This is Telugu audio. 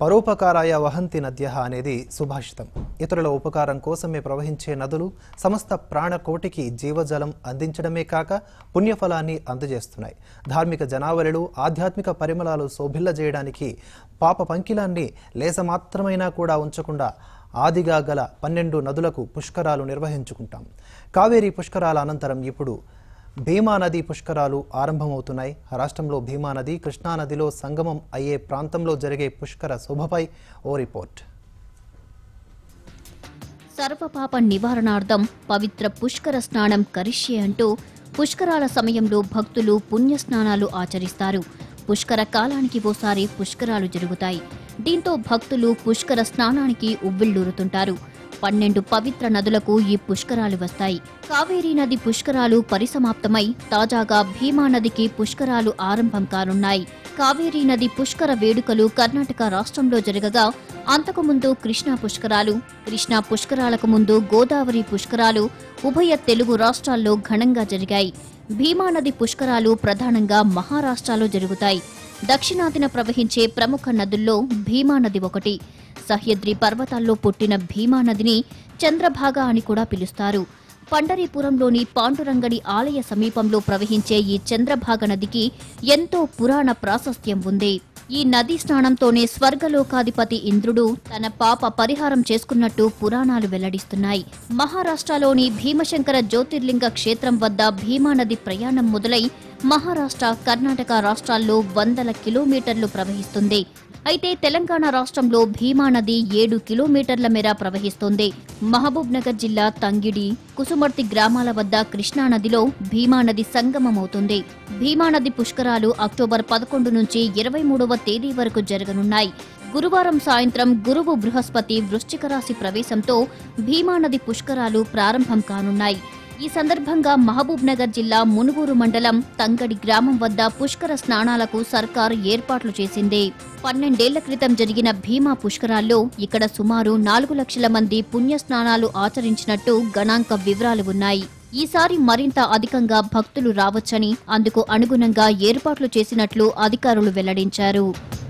పరోపకారాయ వహంతి నద్య అనేది సుభాషితం ఇతరుల ఉపకారం కోసమే ప్రవహించే నదులు సమస్త ప్రాణకోటికి జీవజలం అందించడమే కాక పుణ్యఫలాన్ని అందజేస్తున్నాయి ధార్మిక జనావళిలు ఆధ్యాత్మిక పరిమళాలు శోభిల్లజేయడానికి పాప పంకిలాన్ని లేసమాత్రమైనా కూడా ఉంచకుండా ఆదిగా గల పన్నెండు నదులకు పుష్కరాలు నిర్వహించుకుంటాం కావేరీ పుష్కరాల అనంతరం ఇప్పుడు భీమా నది పుష్కరాలు ఆరంభమవుతున్నాయి రాష్ట్రంలో భీమా నది కృష్ణా నదిలో సంగమం అయ్యే ప్రాంతంలో జరిగే పుష్కర శుభపై ఓ రిపోర్ట్ సర్వపాప నివారణార్థం పవిత్ర పుష్కర స్నానం కరిష్యే అంటూ పుష్కరాల సమయంలో భక్తులు పుణ్యస్నానాలు ఆచరిస్తారు పుష్కర కాలానికి ఓసారి పుష్కరాలు జరుగుతాయి దీంతో భక్తులు పుష్కర స్నానానికి ఉవ్విళ్లూరుతుంటారు పన్నెండు పవిత్ర నదులకు ఈ పుష్కరాలు వస్తాయి కావేరీ నది పుష్కరాలు పరిసమాప్తమై తాజాగా భీమా నదికి పుష్కరాలు ఆరంభం కానున్నాయి కావేరీ నది పుష్కర వేడుకలు కర్ణాటక రాష్ట్రంలో జరగగా అంతకుముందు కృష్ణా పుష్కరాలు కృష్ణా పుష్కరాలకు ముందు గోదావరి పుష్కరాలు ఉభయ తెలుగు రాష్ట్రాల్లో ఘనంగా జరిగాయి భీమా నది పుష్కరాలు ప్రధానంగా మహారాష్ట్రలో జరుగుతాయి దక్షిణాదిన ప్రవహించే ప్రముఖ నదుల్లో భీమా నది ఒకటి సహ్యద్రి పర్వతాల్లో పుట్టిన భీమా నదిని చంద్రభాగ అని కూడా పిలుస్తారు పండరీపురంలోని పాండురంగడి ఆలయ సమీపంలో ప్రవహించే ఈ చంద్రభాగ నదికి ఎంతో పురాణ ప్రాశస్త్యం ఉంది ఈ నదీ స్నానంతోనే స్వర్గలోకాధిపతి ఇంద్రుడు తన పాప పరిహారం చేసుకున్నట్టు పురాణాలు వెల్లడిస్తున్నాయి మహారాష్ట్రలోని భీమశంకర జ్యోతిర్లింగ క్షేత్రం వద్ద భీమా నది ప్రయాణం మొదలై మహారాష్ట్ర కర్ణాటక రాష్ట్రాల్లో వందల కిలోమీటర్లు ప్రవహిస్తుంది అయితే తెలంగాణ రాష్ట్రంలో భీమా నది ఏడు కిలోమీటర్ల మేర ప్రవహిస్తోంది మహబూబ్ నగర్ జిల్లా తంగిడి కుసుమర్తి గ్రామాల వద్ద కృష్ణా నదిలో భీమా నది సంగమమవుతుంది భీమా నది పుష్కరాలు అక్టోబర్ పదకొండు నుంచి ఇరవై మూడవ తేదీ వరకు జరగనున్నాయి గురువారం సాయంత్రం గురువు బృహస్పతి వృశ్చిక రాశి ప్రవేశంతో భీమా నది పుష్కరాలు ప్రారంభం కానున్నాయి ఈ సందర్భంగా మహబూబ్ నగర్ జిల్లా మునుగూరు మండలం తంగడి గ్రామం వద్ద పుష్కర స్నానాలకు సర్కారు ఏర్పాట్లు చేసింది పన్నెండేళ్ల క్రితం జరిగిన భీమా పుష్కరాల్లో ఇక్కడ సుమారు నాలుగు లక్షల మంది పుణ్య స్నానాలు ఆచరించినట్టు గణాంక వివరాలు ఉన్నాయి ఈసారి మరింత అధికంగా భక్తులు రావచ్చని అందుకు అనుగుణంగా ఏర్పాట్లు చేసినట్లు అధికారులు వెల్లడించారు